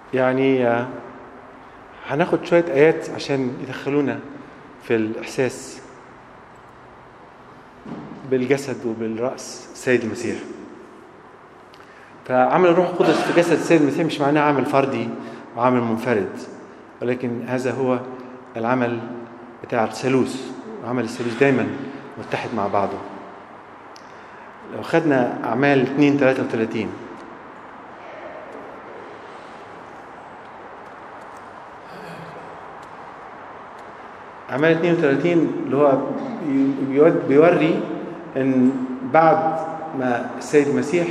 يعني آه، هناخد شوية آيات عشان يدخلونا في الإحساس بالجسد وبالرأس السيد المسيح فعمل الروح القدس في جسد السيد المسيح مش معناه عمل فردي وعمل منفرد ولكن هذا هو العمل بتاع الثالوث وعمل الثالوث دايما متحد مع بعضه لو خدنا أعمال 2 33 أعمال 32 اللي هو بيود- بيوري إن بعد ما السيد المسيح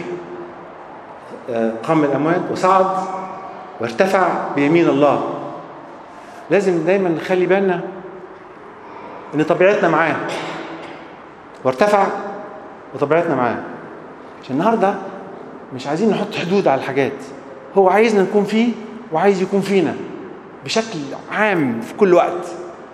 آه، قام من الأموات وصعد وارتفع بيمين الله لازم دايما نخلي بالنا إن طبيعتنا معاه وارتفع وطبيعتنا معاه عشان النهارده مش عايزين نحط حدود على الحاجات هو عايزنا نكون فيه وعايز يكون فينا بشكل عام في كل وقت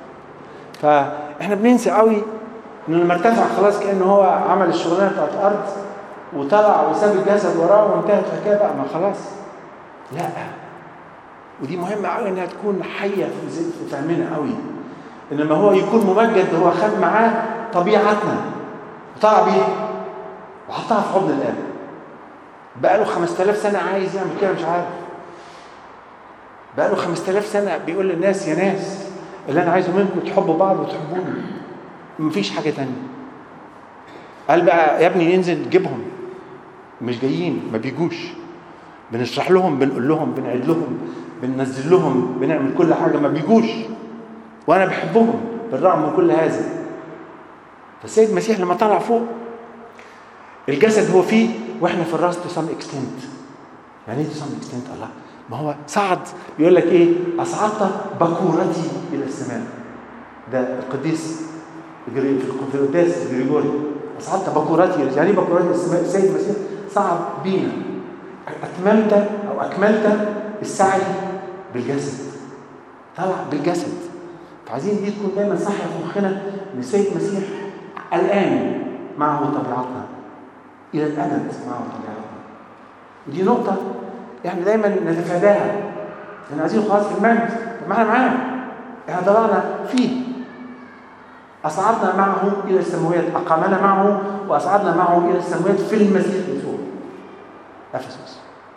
فاحنا بننسى قوي انه لما ارتفع خلاص كانه هو عمل الشغلانه بتاعت الارض وطلع وساب الجسد وراه وانتهت الحكايه بقى ما خلاص لا ودي مهمه قوي انها تكون حيه في ذهن- في فهمنا قوي ان لما هو يكون ممجد هو خد معاه طبيعتنا وطلع بيها وحطها في حضن الاب بقى له 5000 سنه عايز يعمل كده مش عارف بقى له 5000 سنه بيقول للناس يا ناس اللي انا عايزه منكم تحبوا بعض وتحبوني مفيش حاجه تانية قال بقى يا ابني ننزل نجيبهم مش جايين ما بيجوش بنشرح لهم بنقول لهم بنعيد لهم بننزل لهم بنعمل كل حاجه ما بيجوش وانا بحبهم بالرغم من كل هذا فالسيد المسيح لما طلع فوق الجسد هو فيه واحنا في الراس تو سام اكستنت يعني ايه تو سام اكستنت الله ما هو صعد بيقول لك ايه اصعدت بكورتي الى السماء ده القديس جري- في القداس جريجوري اصعدت بكورتي يعني ايه بكورتي الى السماء السيد المسيح صعد بينا اتممت او اكملت السعي بالجسد طلع بالجسد فعايزين دي تكون دايما صح في مخنا ان السيد المسيح الان معه طبيعتنا الى الابد معه طبيعتنا ودي نقطة يعني دايما نتفاداها لأن عايزين خلاص في المجد طب معانا معاه احنا طلعنا فيه أصعدنا معه إلى السماوات أقامنا معه وأصعدنا معه إلى السماوات في المسيح يسوع أفسس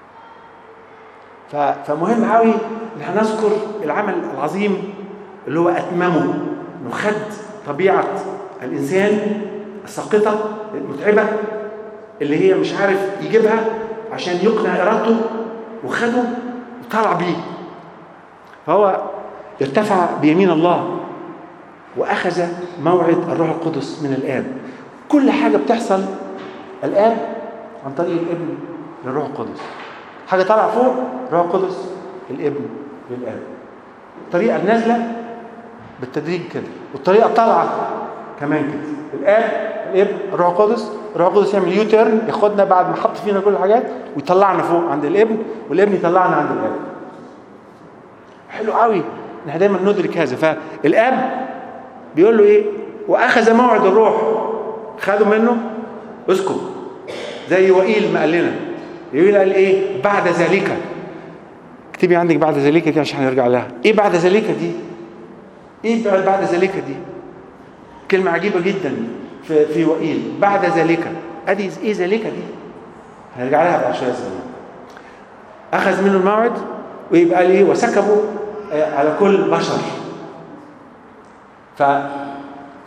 ف- فمهم قوي ان احنا نذكر العمل العظيم اللي هو اتممه انه خد طبيعه الانسان الساقطه المتعبه اللي هي مش عارف يجيبها عشان يقنع ارادته وخده وطلع بيه فهو ارتفع بيمين الله واخذ موعد الروح القدس من الاب كل حاجه بتحصل الاب عن طريق الابن للروح القدس حاجه طالعه فوق الروح القدس الابن للاب الطريقه النازله بالتدريج كده والطريقه الطالعه كمان كده الاب الابن الروح القدس الروح القدس يعمل يو تيرن ياخدنا بعد ما حط فينا كل الحاجات ويطلعنا فوق عند الابن والابن يطلعنا عند الاب حلو قوي ان احنا دايما ندرك هذا فالاب بيقول له ايه واخذ موعد الروح خدوا منه اسكت زي وائيل ما قال لنا يقول قال ايه بعد ذلك اكتبي عندك بعد ذلك دي عشان هنرجع لها ايه بعد ذلك دي ايه بعد بعد ذلك دي كلمة عجيبة جدا في في وائيل بعد ذلك ادي ايه ذلك دي هنرجع لها بعد شوية زمان اخذ منه الموعد ويبقى ليه وسكبوا آه، على كل بشر ف ف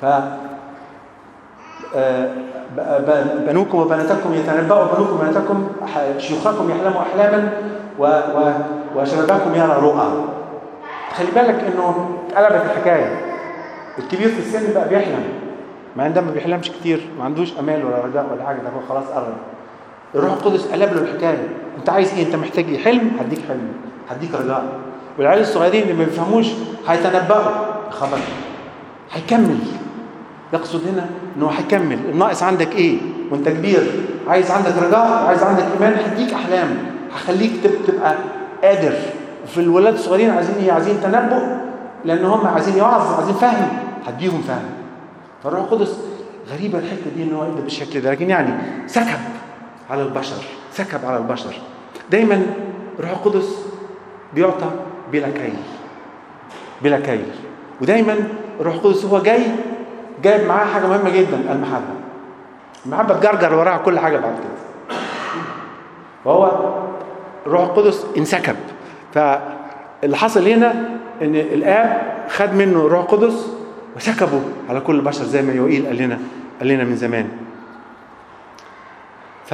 آه، ب- ب- بنوكم وبناتكم يتنبأوا بنوكم وبناتكم ح- شيوخكم يحلموا أحلاما و و وشبابكم يرى رؤى خلي بالك انه اتقلبت الحكايه الكبير في السن بقى بيحلم مع ان ده ما بيحلمش كتير ما عندوش امال ولا رجاء ولا حاجه ده هو خلاص قرب الروح القدس قلب له الحكايه انت عايز ايه انت محتاج ايه حلم هديك حلم هديك رجاء والعيال الصغيرين اللي ما بيفهموش هيتنبأوا خبر هيكمل يقصد هنا انه هيكمل الناقص عندك ايه وانت كبير عايز عندك رجاء وعايز عندك ايمان هديك احلام هخليك تب- تبقى قادر في الولاد الصغيرين عايزين ايه عايزين تنبؤ لان هم عايزين يوعظ عايزين فهم هديهم فهم فالروح القدس غريبه الحته دي ان هو يبدا بالشكل ده لكن يعني سكب على البشر سكب على البشر دايما الروح القدس بيعطى بلا كيل بلا كيل ودايما الروح القدس هو جاي جايب معاه حاجه مهمه جدا المحبه المحبه تجرجر وراها كل حاجه بعد كده فهو الروح القدس انسكب فاللي حصل هنا ان الاب خد منه الروح القدس وسكبه على كل البشر زي ما يوئيل قال لنا قال لنا من زمان ف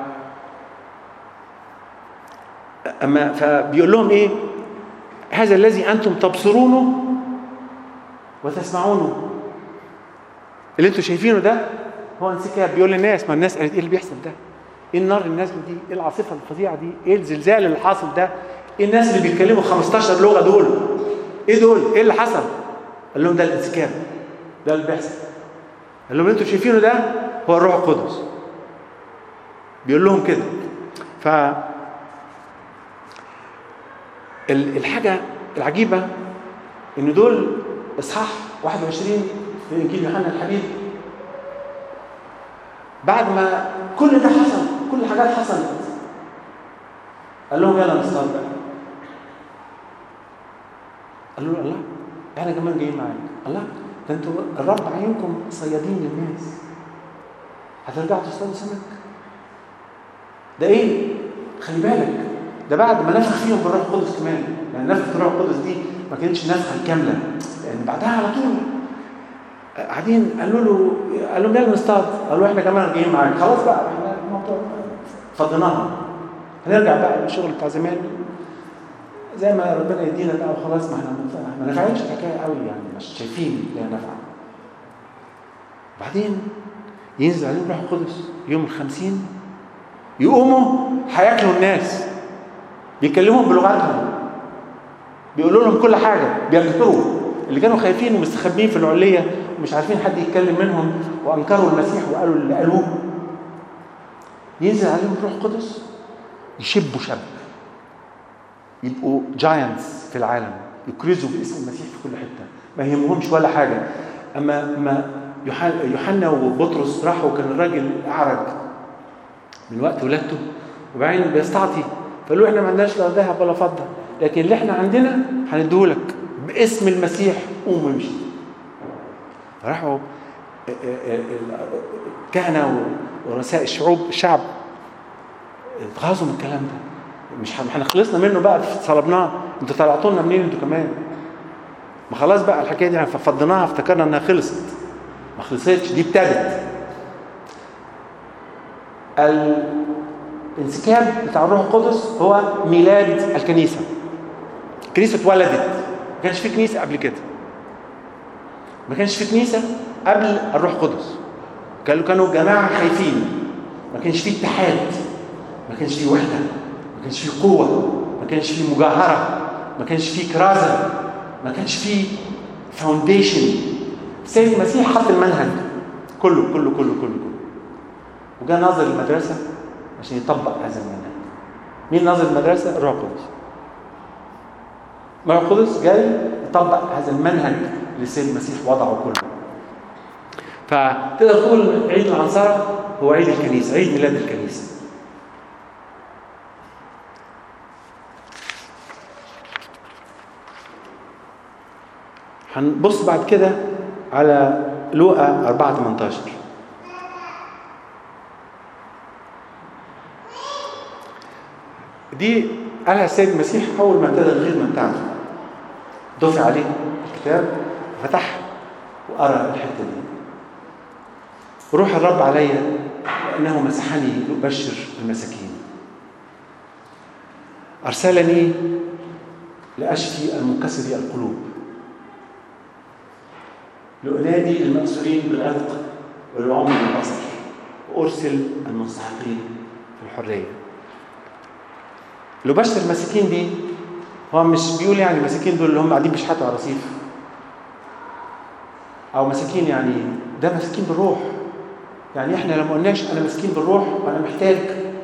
اما فبيقول لهم ايه هذا الذي انتم تبصرونه وتسمعونه اللي انتم شايفينه ده هو انسكاب بيقول للناس ما الناس قالت ايه اللي بيحصل ده ايه النار اللي نازله دي ايه العاصفه الفظيعه دي ايه الزلزال اللي حاصل ده ايه الناس اللي بيتكلموا 15 لغه دول ايه دول ايه اللي حصل قال لهم ده الانسكاب ده اللي بيحصل قال لهم اللي انتم شايفينه ده هو الروح القدس بيقول لهم كده ف الحاجه العجيبه ان دول اصحاح 21 في انجيل يوحنا الحبيب بعد ما كل ده حصل كل الحاجات حصلت قال لهم يلا نصطاد بقى قالوا له الله احنا كمان جايين معاك الله ده انتوا الرب عينكم صيادين للناس هترجعوا تصطادوا سمك ده ايه خلي بالك ده بعد ما نفخ فيهم بالروح القدس كمان يعني نفخه الروح القدس دي ما كانتش نفخه كامله لان بعدها على طول قاعدين قالوا له قالوا لهم يلا نصطاد قالوا احنا كمان جايين معاك خلاص بقى احنا الموضوع فضيناها هنرجع بقى للشغل بتاع زمان زي ما ربنا يدينا بقى وخلاص ما احنا ما نفعتش الحكايه قوي يعني مش شايفين ليها نفع بعدين ينزل عليهم الروح القدس يوم الخمسين يقوموا هياكلوا الناس بيكلمهم بلغتهم بيقولوا لهم كل حاجه بينكروا اللي كانوا خايفين ومستخبين في العليه ومش عارفين حد يتكلم منهم وانكروا المسيح وقالوا اللي قالوه ينزل عليهم الروح القدس يشبوا شب يبقوا جاينتس في العالم يكرزوا باسم المسيح في كل حته ما يهمهمش ولا حاجه اما ما يوحنا وبطرس راحوا كان الراجل اعرج من وقت ولادته وبعدين بيستعطي فقالوا احنا ما عندناش لا ذهب ولا فضه لكن اللي احنا عندنا هنديهولك باسم المسيح قوم وامشي راحوا كهنه ورؤساء الشعوب الشعب اتغاظوا من الكلام ده مش احنا خلصنا منه بقى صلبناه انتوا طلعتوا لنا منين انتوا كمان ما خلاص بقى الحكايه دي فضيناها افتكرنا انها خلصت ما خلصتش دي ابتدت الانسكاب بتاع الروح القدس هو ميلاد الكنيسه الكنيسه اتولدت ما كانش في كنيسه قبل كده ما كانش في كنيسه قبل الروح القدس كانوا كانوا جماعه خايفين ما كانش في اتحاد ما كانش في وحده ما كانش في قوه ما كانش في مجاهره ما كانش في كرازه ما كانش في فاونديشن السيد المسيح حط المنهج كله كله كله كله كله وجاء ناظر المدرسه عشان يطبق هذا المنهج مين ناظر المدرسه الروح القدس الروح القدس جاي يطبق هذا المنهج اللي السيد المسيح وضعه كله فتقدر تقول عيد العنصرة هو عيد الكنيسة عيد ميلاد الكنيسة هنبص بعد كده على لوقا 4 18 دي قالها السيد المسيح اول ما ابتدى الخدمه بتاعته دفع عليه الكتاب فتح وقرا الحته دي روح الرب علي لانه مسحني لابشر المساكين ارسلني لاشفي المنكسري القلوب لأنادي المأسورين بالعتق والعمر بالبصر وأرسل المستحقين في الحرية اللي بشر المساكين دي هو مش بيقول يعني المساكين دول اللي هم قاعدين بيشحتوا على رصيف أو مساكين يعني ده مسكين بالروح يعني احنا لما قلناش أنا مسكين بالروح وأنا محتاج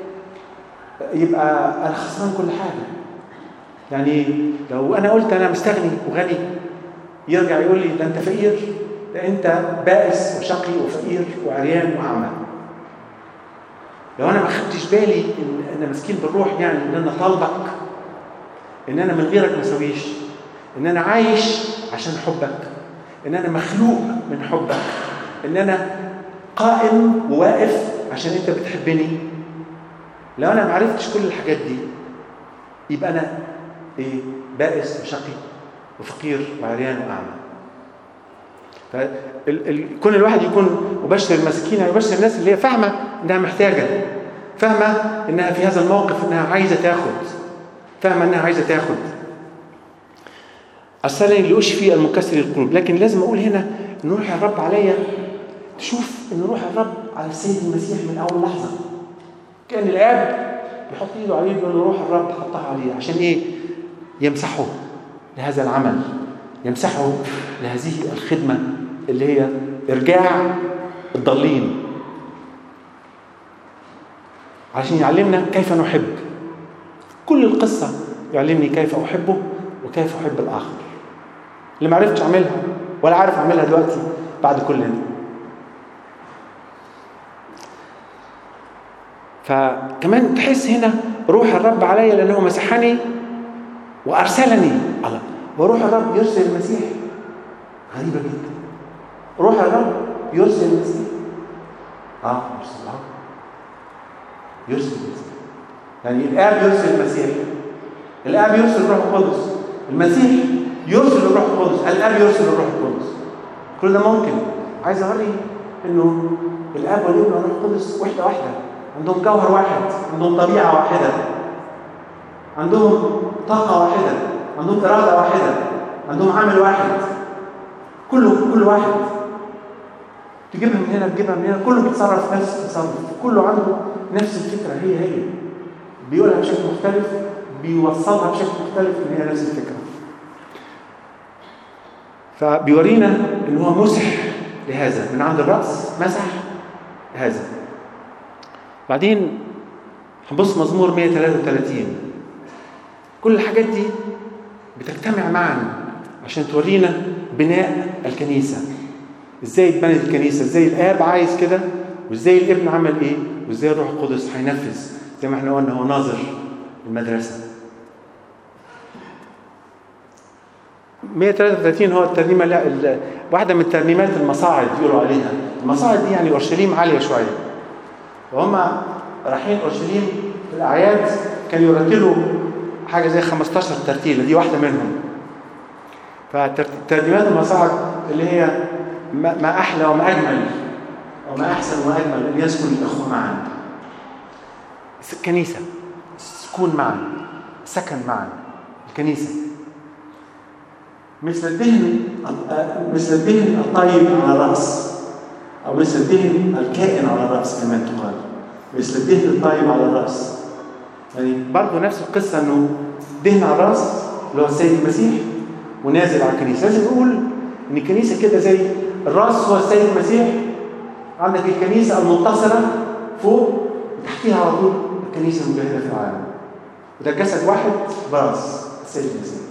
يبقى أنا خسران كل حاجة يعني لو أنا قلت أنا مستغني وغني يرجع يقول لي ده أنت فقير ده انت بائس وشقي وفقير وعريان واعمى لو انا ما خدتش بالي ان انا مسكين بالروح يعني ان انا طالبك ان انا من غيرك ما اسويش ان انا عايش عشان حبك ان انا مخلوق من حبك ان انا قائم وواقف عشان انت بتحبني لو انا ما عرفتش كل الحاجات دي يبقى انا ايه بائس وشقي وفقير وعريان واعمى فكون الواحد يكون مبشر المساكين يبشر الناس اللي هي فاهمه انها محتاجه فاهمه انها في هذا الموقف انها عايزه تاخد فاهمه انها عايزه تاخد ارسلني لاشفي المكسر القلوب لكن لازم اقول هنا ان روح الرب عليا تشوف ان روح الرب على السيد المسيح من اول لحظه كان الاب بيحط ايده عليه بيقول له روح الرب حطها عليه عشان ايه يمسحه لهذا العمل يمسحه لهذه الخدمه اللي هي ارجاع الضالين عشان يعلمنا كيف نحب كل القصه يعلمني كيف احبه وكيف احب الاخر اللي ما عرفتش اعملها ولا عارف اعملها دلوقتي بعد كل ده فكمان تحس هنا روح الرب عليا لانه مسحني وارسلني الله وروح الرب يرسل المسيح غريبه جدا روح الرب يرسل المسيح اه يرسل اه يرسل المسيح يعني الاب يرسل المسيح الاب يرسل الروح القدس المسيح يرسل الروح القدس الاب يرسل الروح القدس كل ده ممكن عايز اوري انه الاب والابن والروح القدس وحده واحده عندهم جوهر واحد عندهم طبيعه واحده عندهم طاقه واحده عندهم اراده واحده عندهم عمل واحد كله كل واحد تجيبها من هنا تجيبها من هنا كله بيتصرف نفس التصرف كله عنده نفس الفكره هي هي بيقولها بشكل مختلف بيوصلها بشكل مختلف ان هي نفس الفكره فبيورينا ان هو مسح لهذا من عند الراس مسح هذا بعدين هنبص مزمور 133 كل الحاجات دي بتجتمع معا عشان تورينا بناء الكنيسه ازاي اتبنت الكنيسه ازاي الاب عايز كده وازاي الابن عمل ايه وازاي الروح القدس هينفذ زي ما احنا قلنا هو ناظر المدرسه 133 هو الترنيمه لا ال- واحده من ترنيمات المصاعد يقولوا عليها المصاعد دي يعني اورشليم عاليه شويه وهم رايحين اورشليم في الاعياد كانوا يرتلوا حاجه زي 15 ترتيله دي واحده منهم فترنيمات المصاعد اللي هي ما ما احلى وما اجمل وما احسن واجمل ان يسكن الاخوه معا الكنيسه سكون معا سكن معا الكنيسه مثل الدهن مثل الدهن الطيب على الراس او مثل الدهن الكائن على الراس كما تقال مثل الدهن الطيب على الراس يعني برضه نفس القصه انه دهن على الراس اللي هو السيد المسيح ونازل على الكنيسه لازم نقول ان الكنيسه كده زي الراس هو السيد المسيح عندك الكنيسه المنتصره فوق وتحتيها على طول الكنيسه المجاهده في العالم وده جسد واحد براس السيد المسيح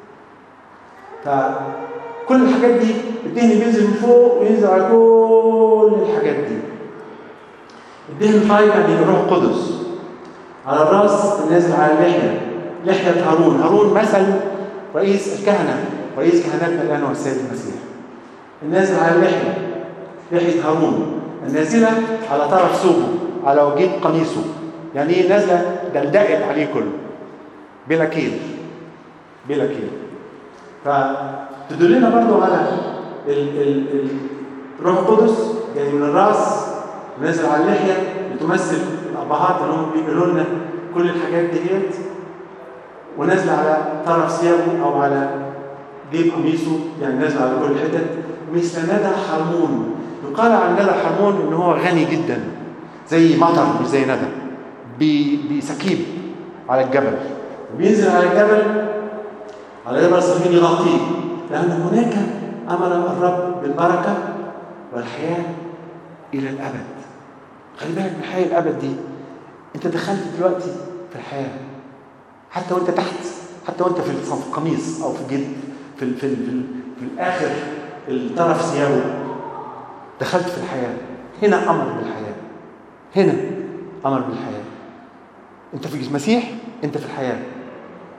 فكل الحاجات دي الدهن بينزل من فوق وينزل على كل الحاجات دي الدهن طيب يعني الروح القدس على الراس نازل على اللحيه لحيه هارون هارون مثل رئيس الكهنه رئيس كهنتنا الان هو السيد المسيح النازل على اللحيه لحيه هارون النازله على طرف ثوبه على وجيب قميصه يعني ايه نازله دلدقت عليه كله بلا كيل بلا كيل فتدلنا برضو على ال ال ال الروح القدس يعني من الراس نازل على اللحيه بتمثل الابهات اللي هم بيقولوا لنا كل الحاجات ديت ونازل على طرف ثيابه او على جيب قميصه يعني نازل على كل الحتت مثل ندى حرمون يقال عن ندى حرمون ان هو غني جدا زي مطر مش زي ندى بسكيب على الجبل بينزل على الجبل على جبل صهيون يغطيه لان هناك امر الرب بالبركه والحياه الى الابد خلي بالك من الحياه الابد دي انت دخلت دلوقتي في الحياه حتى وانت تحت حتى وانت في القميص او في الجلد في ال في ال في, ال في الاخر الطرف ثيابه دخلت في الحياه هنا امر بالحياه هنا امر بالحياه انت في المسيح انت في الحياه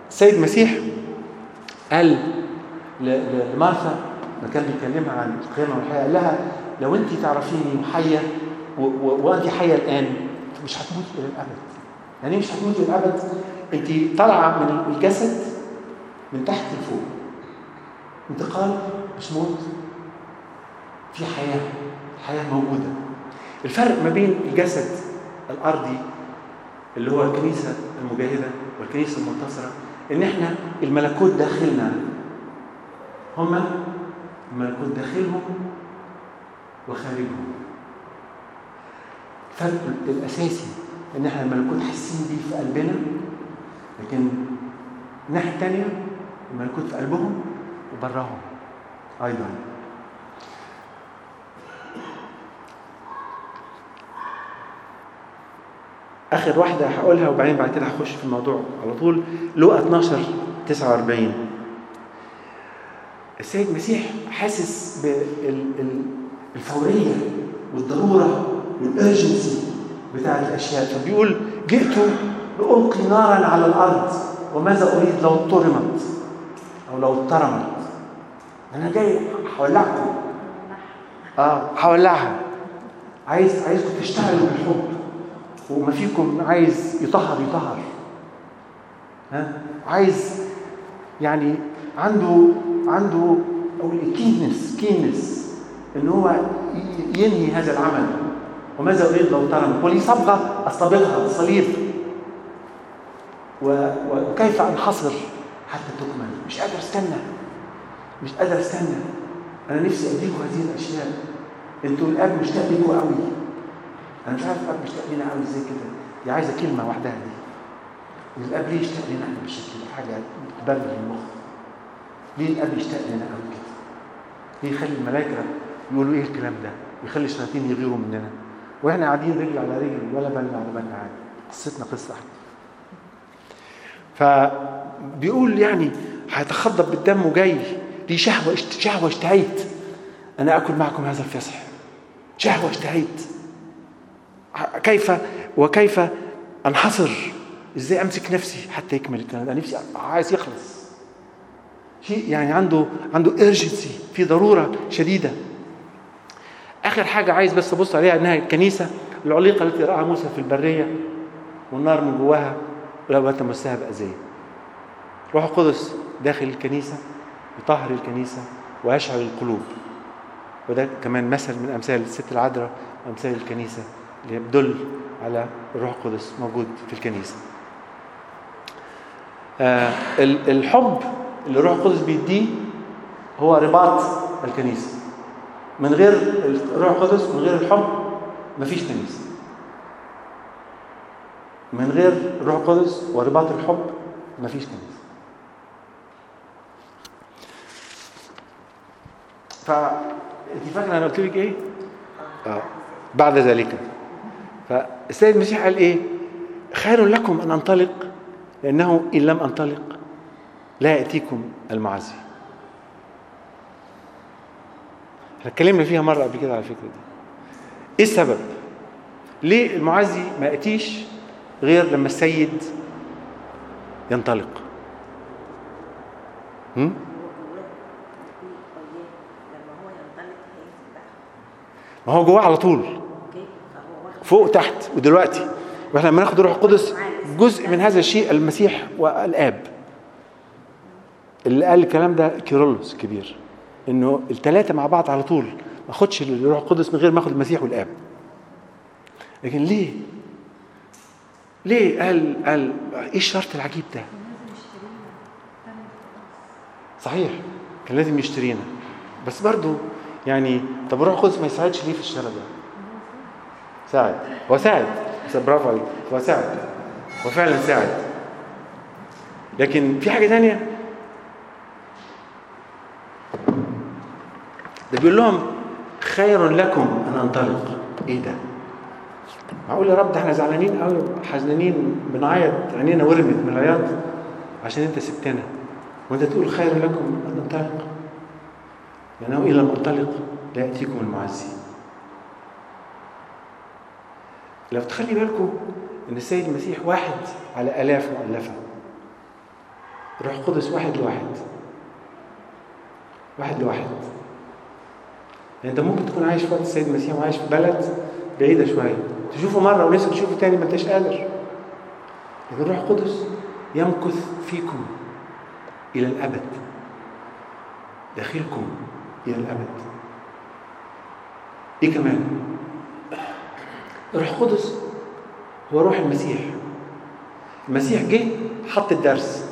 السيد المسيح قال ل- ل- لمارثا ما كان بيكلمها عن القيامة والحياة قال لها لو أنت تعرفيني حية و- و- وأنت حية الآن مش هتموتي إلى الأبد يعني إيه مش هتموتي إلى الأبد أنت طالعة من الجسد من تحت لفوق انتقال مش موت في حياة حياة موجودة الفرق ما بين الجسد الأرضي اللي هو الكنيسة المجاهدة والكنيسة المنتصرة إن إحنا الملكوت داخلنا هما الملكوت داخلهم وخارجهم الفرق الأساسي إن إحنا الملكوت حاسين بيه في قلبنا لكن الناحية التانية الملكوت في قلبهم وبراهم أيضا اخر واحده هقولها وبعدين بعد كده هخش في الموضوع على طول لوقا 12 49 السيد المسيح حاسس بالفوريه والضروره والارجنسي بتاعه الاشياء فبيقول جئت لالقي نارا على الارض وماذا اريد لو اضطرمت او لو اضطرمت انا جاي هولعكم اه هولعها عايز عايزكم تشتغلوا بالحب وما فيكم عايز يطهر يطهر ها عايز يعني عنده عنده او كينس كينس ان هو ي- ينهي هذا العمل وماذا اريد لو ترم ولي صبغه اصطبغها الصليب و- و- وكيف انحصر حتى تكمل مش قادر استنى مش قادر استنى انا نفسي اديكم هذه الاشياء انتوا الاب مشتاق لكم قوي انا مش عارف الاب مشتاق لنا قوي ازاي كده دي عايزه كلمه وحدها دي إن الاب ليه يشتاق لنا احنا بالشكل ده حاجه تبرر المخ ليه الاب يشتاق لنا قوي كده ليه يخلي الملائكه يقولوا ايه الكلام ده ويخلي الشياطين يغيروا مننا واحنا قاعدين رجل على رجل ولا بالنا على بالنا عادي قصتنا قصه احنا فبيقول يعني هيتخضب بالدم وجاي دي شهوه اشت- شهوه اشتهيت انا اكل معكم هذا الفصح شهوه اشتهيت كيف وكيف انحصر ازاي امسك نفسي حتى يكمل الكلام ده نفسي عايز يخلص شيء يعني عنده عنده ايرجنسي في ضروره شديده اخر حاجه عايز بس ابص عليها انها الكنيسه العليقه التي راها موسى في البريه والنار من جواها ولو تمسها باذيه روح القدس داخل الكنيسه يطهر الكنيسه ويشعل القلوب وده كمان مثل من امثال الست العذراء وامثال الكنيسه اللي بتدل على الروح القدس موجود في الكنيسه آه ال- الحب اللي الروح القدس بيديه هو رباط الكنيسه من غير الروح القدس من غير الحب مفيش كنيسه من غير الروح القدس ورباط الحب مفيش كنيسه ف انت فاكره انا قلت لك ايه؟ اه بعد ذلك فالسيد المسيح قال ايه؟ خير لكم ان انطلق لانه ان لم انطلق لا ياتيكم المعزي. احنا اتكلمنا فيها مره قبل كده على الفكره دي. ايه السبب؟ ليه المعزي ما ياتيش غير لما السيد ينطلق؟ هم؟ لما هو ينطلق هينزل بقى ما هو جواه على طول اوكي فهو واخد فوق تحت ودلوقتي واحنا لما ناخد الروح القدس جزء من هذا الشيء المسيح والاب اللي قال الكلام ده كيرلس كبير انه الثلاثه مع بعض على طول ما اخدش الروح القدس من غير ما اخد المسيح والاب لكن ليه ليه قال قال ايه الشرط العجيب ده صحيح كان لازم يشترينا بس برضو يعني طب الروح القدس ما يساعدش ليه في الشراء ده ساعد هو ساعد بس برافو عليك هو ساعد هو فعلا ساعد لكن في حاجه ثانيه ده بيقول لهم خير لكم ان انطلق ايه ده معقول يا رب ده احنا زعلانين قوي حزنانين بنعيط عينينا ورمت من العياط عشان انت سبتنا وانت تقول خير لكم ان انطلق لانه ان لم انطلق لا ياتيكم المعزي لو تخلي بالكم ان السيد المسيح واحد على الاف مؤلفه الروح القدس واحد لواحد واحد لواحد يعني انت ممكن تكون عايش في وقت السيد المسيح وعايش في بلد بعيده شويه تشوفه مره ونفسك تشوفه تاني ما انتش قادر لكن الروح القدس يمكث فيكم الى الابد داخلكم الى الابد ايه كمان الروح القدس هو روح المسيح المسيح جه حط الدرس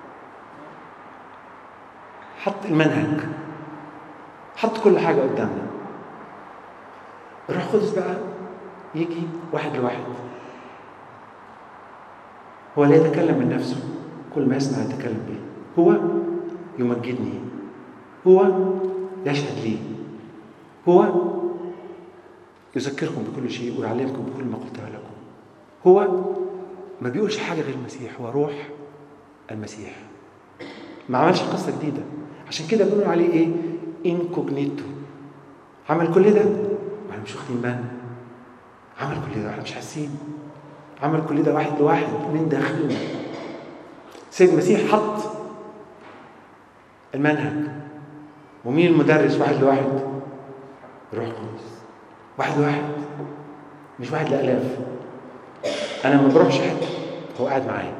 حط المنهج حط كل حاجة قدامنا الروح القدس بقى يجي واحد لواحد هو لا يتكلم من نفسه كل ما يسمع يتكلم به هو يمجدني هو يشهد لي هو يذكركم بكل شيء ويعلمكم بكل ما قلته لكم هو ما بيقولش حاجة غير المسيح هو روح المسيح ما عملش قصة جديدة عشان كده بيقولوا عليه ايه انكوجنيتو عمل كل ده واحنا مش واخدين بالنا عمل كل ده واحنا مش حاسين عمل كل ده واحد لواحد من داخلنا سيد المسيح حط المنهج ومين المدرس واحد لواحد روح القدس واحد لواحد مش واحد لآلاف أنا ما بروحش حتة هو قاعد معايا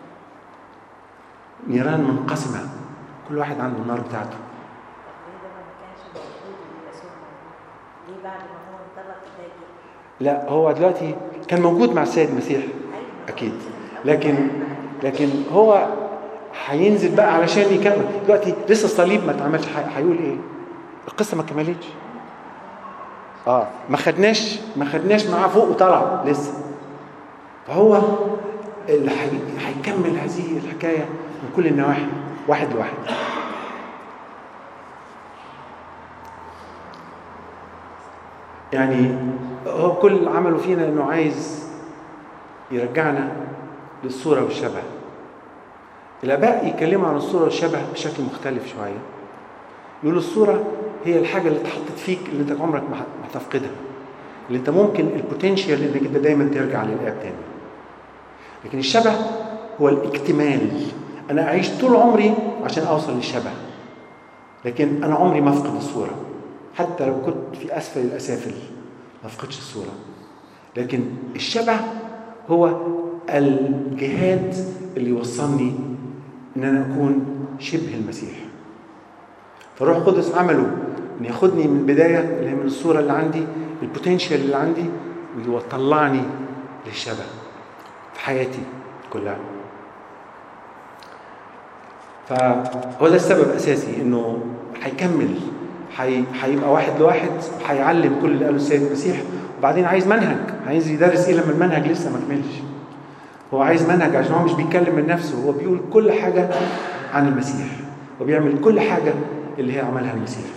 نيران منقسمة كل واحد عنده النار بتاعته ليه ده ما كانش موجود ويسوع موجود؟ ليه بعد ما هو انطلق ده جه؟ لا هو دلوقتي كان موجود مع السيد المسيح أيوة. أكيد لكن لكن هو هينزل بقى علشان يكمل دلوقتي لسه الصليب ما اتعملش هي- هيقول ايه القصه ما كملتش اه ما خدناش ما خدناش معاه فوق وطلع لسه فهو اللي هي- هيكمل هذه الحكايه من كل النواحي واحد لواحد يعني هو كل عمله فينا انه عايز يرجعنا للصوره والشبه الاباء يتكلموا عن الصوره والشبه بشكل مختلف شويه يقولوا الصوره هي الحاجه اللي اتحطت فيك اللي انت عمرك ما هت- ما هتفقدها اللي انت ممكن البوتنشال انك انت دايما ترجع للاب تاني لكن الشبه هو الاكتمال انا اعيش طول عمري عشان اوصل للشبه لكن انا عمري ما افقد الصوره حتى لو كنت في اسفل الاسافل ما افقدش الصوره لكن الشبه هو الجهاد اللي يوصلني ان انا اكون شبه المسيح فالروح القدس عمله ان ياخدني من البدايه اللي هي من الصوره اللي عندي البوتنشال اللي عندي ويطلعني للشبه في حياتي كلها فهو ده السبب الاساسي انه هيكمل هي- هيبقى واحد لواحد هيعلم كل اللي قاله السيد المسيح وبعدين عايز منهج عايز يدرس ايه لما المنهج لسه ما كملش هو عايز منهج عشان هو مش بيتكلم من نفسه هو بيقول كل حاجه عن المسيح وبيعمل كل حاجه اللي هي عملها المسيح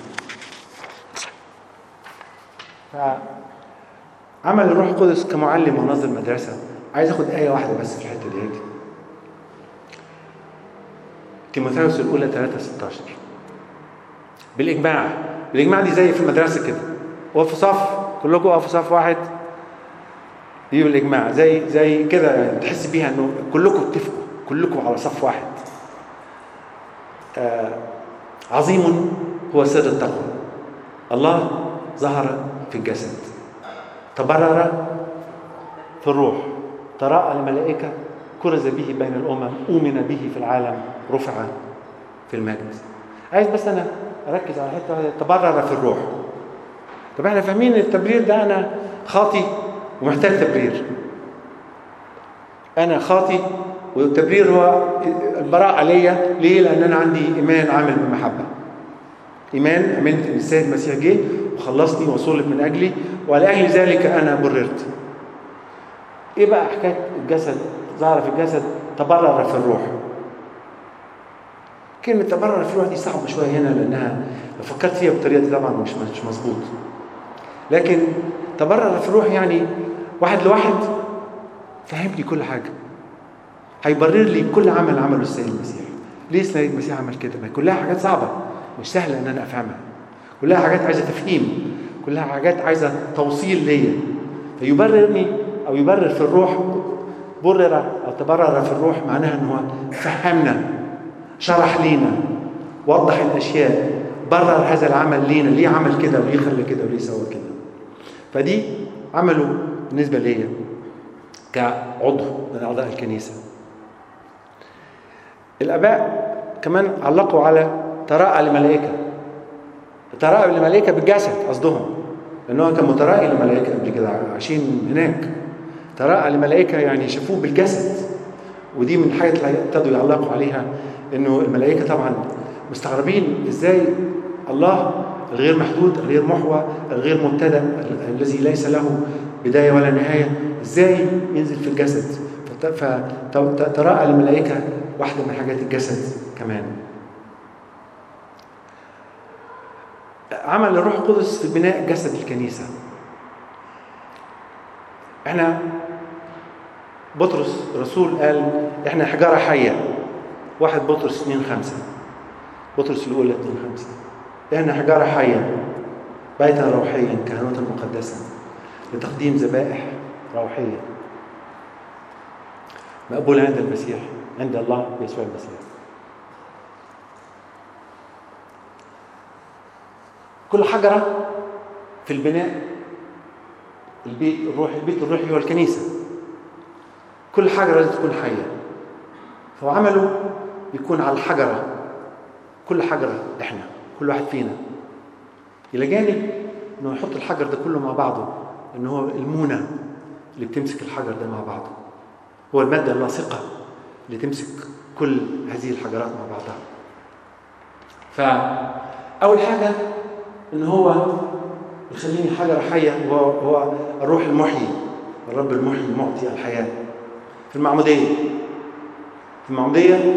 فعمل الروح القدس كمعلم وناظر مدرسه عايز اخد ايه واحده بس في الحته دي تيموثاوس الاولى 3 16 بالاجماع بالاجماع دي زي في المدرسه كده وقفوا صف كلكم وقفوا صف واحد دي بالاجماع زي زي كده يعني تحس بيها انه كلكم اتفقوا كلكم على صف واحد آه عظيم هو سر التقوى الله ظهر في الجسد تبرر في الروح تراءى الملائكة كرز به بين الأمم أؤمن به في العالم رفع في المجد عايز بس أنا أركز على حتة واحدة، تبرر في الروح طب احنا فاهمين ان التبرير ده أنا خاطي ومحتاج تبرير أنا خاطي والتبرير هو البراءة ليا ليه؟ لأن أنا عندي إيمان عامل بمحبة إيمان آمنت إن السيد المسيح جه وخلصني وصلب من أجلي ولأجل ذلك أنا بررت ايه بقى حكايه الجسد ظهر في الجسد تبرر في الروح كلمه تبرر في الروح دي صعبه شويه هنا لانها لو فكرت فيها بالطريقه دي طبعا مش مش مظبوط لكن تبرر في الروح يعني واحد لواحد فهمني كل حاجه هيبرر لي كل عمل عمله السيد المسيح ليه السيد المسيح عمل كده ما هي كلها حاجات صعبه مش سهله ان انا افهمها كلها حاجات عايزه تفهيم كلها حاجات عايزه توصيل ليا فيبررني او يبرر في الروح برر او تبرر في الروح معناها ان هو فهمنا شرح لينا وضح الاشياء برر هذا العمل لينا ليه عمل كده وليه خلى كده وليه سوى كده فدي عمله بالنسبه ليا كعضو من اعضاء الكنيسه الاباء كمان علقوا على تراءى لملائكه تراءى لملائكه بالجسد قصدهم لان هو كان متراءي لملائكه قبل كده عايشين هناك تراءى لملائكه يعني شافوه بالجسد ودي من الحاجات اللي ابتدوا يعلقوا عليها انه الملائكه طبعا مستغربين ازاي الله الغير محدود الغير محور الغير مبتدا الذي ليس له بدايه ولا نهايه ازاي ينزل في الجسد فتراءى الملائكه واحده من حاجات الجسد كمان عمل الروح القدس في بناء جسد الكنيسه احنا بطرس الرسول قال احنا حجاره حيه واحد بطرس 2 5 بطرس الاولى 2 5 احنا حجاره حيه بيتا روحيا كهنوتا مقدسا لتقديم ذبائح روحيه مقبوله عند المسيح عند الله بيسوع المسيح كل حجره في البناء البيت الروحي البيت الروحي هو الكنيسه كل حجره لازم تكون حيه فهو عمله يكون على الحجره كل حجره احنا كل واحد فينا الى جانب انه يحط الحجر ده كله مع بعضه ان هو المونه اللي بتمسك الحجر ده مع بعضه هو الماده اللاصقه اللي تمسك كل هذه الحجرات مع بعضها فاول حاجه ان هو يخليني حجره حيه هو هو الروح المحيي الرب المحيي المعطي الحياه في المعموديه في المعموديه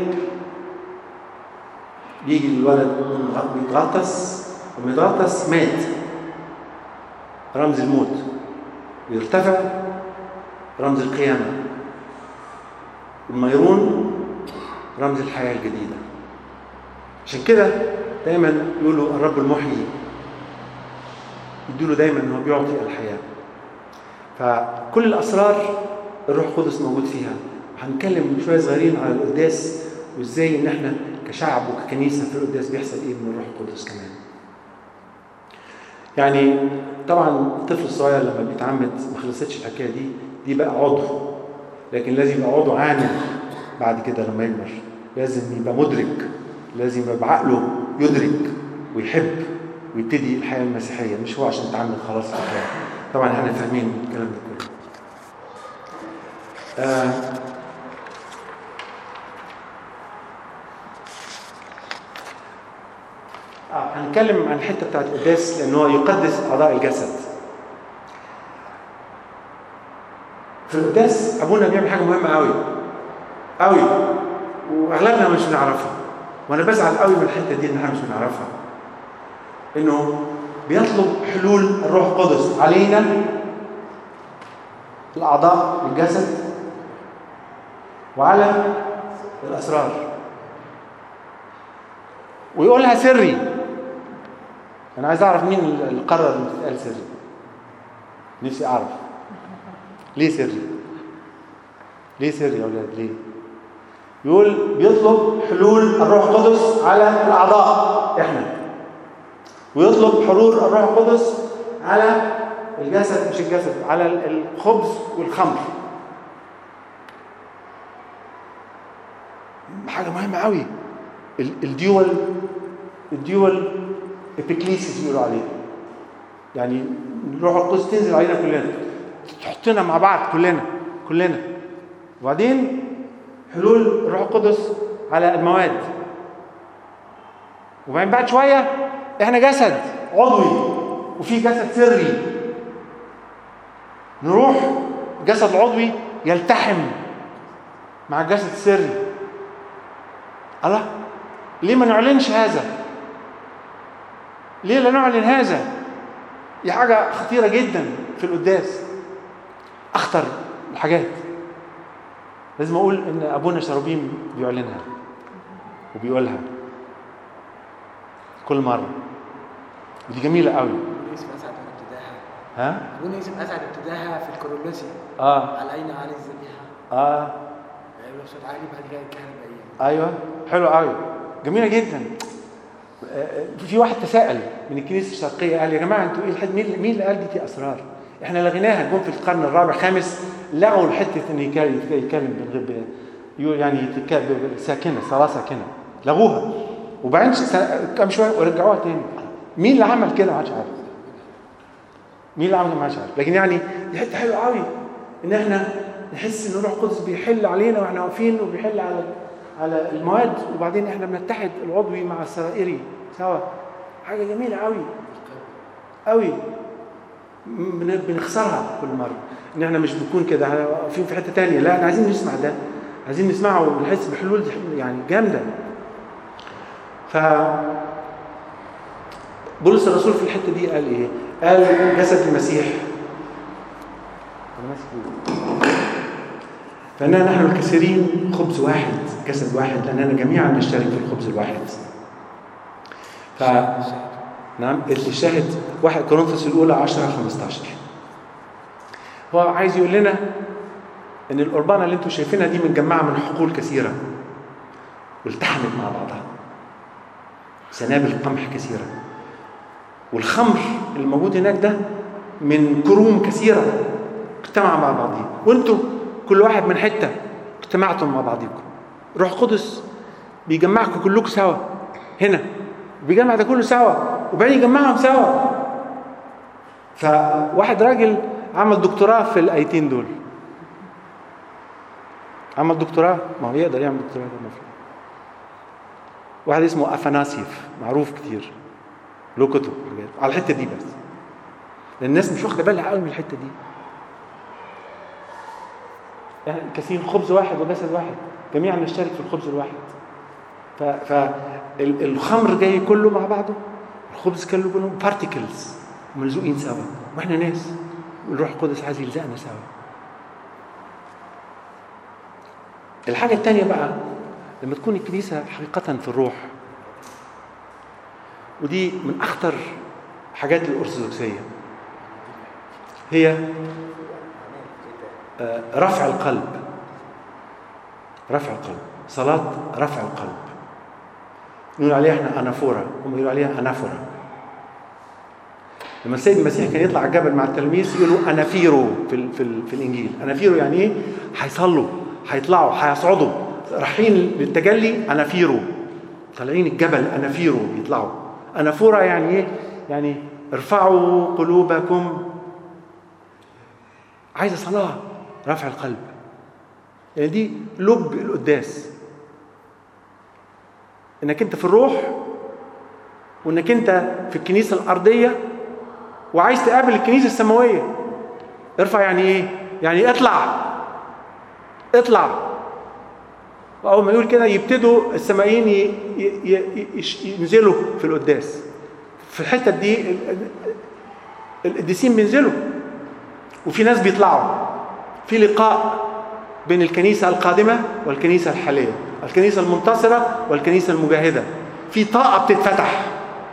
يجي الولد بيتغطس لما يتغطس مات رمز الموت ويرتفع رمز القيامة الميرون رمز الحياة الجديدة عشان كده دايما يقولوا الرب المحيي يدوله دايما ان هو بيعطي الحياة فكل الأسرار الروح القدس موجود فيها هنتكلم شوية صغيرين على القداس وازاي ان احنا كشعب وككنيسة في القداس بيحصل ايه من الروح القدس كمان يعني طبعا الطفل الصغير لما بيتعمد ما خلصتش الحكايه دي دي بقى عضو لكن لازم يبقى عضو عامل بعد كده لما يكبر لازم يبقى مدرك لازم يبقى بعقله يدرك ويحب ويبتدي الحياه المسيحيه مش هو عشان يتعمد خلاص الحكايه طبعا احنا فاهمين الكلام ده كله آه هنتكلم عن الحته بتاعت القداس لان هو يقدس اعضاء الجسد. في القداس ابونا بيعمل حاجه مهمه قوي قوي واغلبنا مش بنعرفها وانا بزعل قوي من الحته دي ان احنا مش بنعرفها. انه بيطلب حلول الروح القدس علينا الاعضاء الجسد وعلى الاسرار ويقولها سري انا عايز اعرف مين اللي قرر ان تتقال سري نفسي اعرف ليه سري ليه سري يا اولاد ليه يقول بيطلب حلول الروح القدس على الاعضاء احنا ويطلب حلول الروح القدس على الجسد مش الجسد على الخبز والخمر حاجه مهمه قوي الديول الديول ابيكليسيس بيقولوا عليه يعني الروح القدس تنزل علينا كلنا تحطنا مع بعض كلنا كلنا وبعدين حلول الروح القدس على المواد وبعدين بعد شويه احنا جسد عضوي وفي جسد سري نروح الجسد العضوي يلتحم مع الجسد السري الله ليه ما نعلنش هذا ليه لا نعلن هذا دي حاجة خطيرة جدا في القداس أخطر الحاجات لازم أقول إن أبونا شرابيم بيعلنها وبيقولها كل مرة ودي جميلة قوي يوسف اسعد من ابتداها ها؟ ابونا يوسف اسعد ابتداها في الكورولوسي آه على اين على الذبيحه آه يبقى صوت عالي بعد كده الكهنه بايام أيوه حلو قوي جميله جدا آه، في واحد تساءل من الكنيسه الشرقيه قال يا جماعه انتوا ايه الحد مين مين اللي قال دي دي اسرار؟ احنا لغيناها جم في القرن الرابع الخامس لغوا حته ان يتكلم يتكلم بالغب يعني يتك- ساكنه صلاه ساكنه لغوها وبعدين س- كام شويه ورجعوها تاني مين اللي عمل كده ما حدش عارف مين اللي عمل ما حدش عارف لكن يعني دي حته حلوه قوي ان احنا نحس ان الروح القدس بيحل علينا واحنا واقفين وبيحل على على المواد وبعدين احنا بنتحد العضوي مع السرائري سوا حاجه جميله قوي قوي بن- بنخسرها كل مره ان احنا مش بنكون كده احنا واقفين في حته تانية لا احنا عايزين نسمع ده عايزين نسمعه ونحس بحلول يعني جامده ف بولس الرسول في الحته دي قال ايه؟ قال جسد المسيح أنا ماسك إيه؟ فإننا نحن الكثيرين خبز واحد جسد واحد لأننا جميعا نشترك في الخبز الواحد ف نعم الشاهد واحد كورنثوس الأولى 10 15 هو عايز يقول لنا إن القربانة اللي أنتم شايفينها دي متجمعة من حقول كثيرة والتحمت مع بعضها سنابل قمح كثيرة والخمر الموجود هناك ده من كروم كثيرة اجتمع مع بعضهم وانتوا كل واحد من حتة اجتمعتم مع بعضكم روح قدس بيجمعكم كلكم سوا هنا بيجمع ده كله سوا وبعدين يجمعهم سوا فواحد راجل عمل دكتوراه في الايتين دول عمل دكتوراه ما هو يقدر يعمل دكتوراه ده المفروض واحد اسمه افاناسيف معروف كتير له كتب حاجات على الحته دي بس لان الناس مش واخده بالها قوي من الحته دي يعني كثير خبز واحد وجسد واحد جميعا نشترك في الخبز الواحد فالخمر جاي كله مع بعضه الخبز كله كله بارتيكلز ملزوقين سوا واحنا ناس والروح القدس عايز يلزقنا سوا الحاجه الثانيه بقى لما تكون الكنيسه حقيقه في الروح ودي من اخطر حاجات الارثوذكسيه هي آه، رفع القلب رفع القلب صلاة رفع القلب نقول عليها احنا انافورا هم يقولوا عليها انافورا لما السيد المسيح كان يطلع على الجبل مع التلاميذ يقولوا انافيرو في ال في, ال في الانجيل انافيرو يعني ايه هيصلوا هيطلعوا هيصعدوا رايحين للتجلي انافيرو طالعين الجبل انافيرو بيطلعوا انافورا يعني ايه يعني ارفعوا قلوبكم عايزه صلاه رفع القلب يعني دي لب القداس انك انت في الروح وانك انت في الكنيسه الارضيه وعايز تقابل الكنيسه السماويه ارفع يعني ايه يعني اطلع اطلع واول ما يقول كده يبتدوا السمائيين ي- ي- ي- يش- ينزلوا في القداس في الحته دي ال- ال- القديسين بينزلوا وفي ناس بيطلعوا في لقاء بين الكنيسة القادمة والكنيسة الحالية الكنيسة المنتصرة والكنيسة المجاهدة في طاقة بتتفتح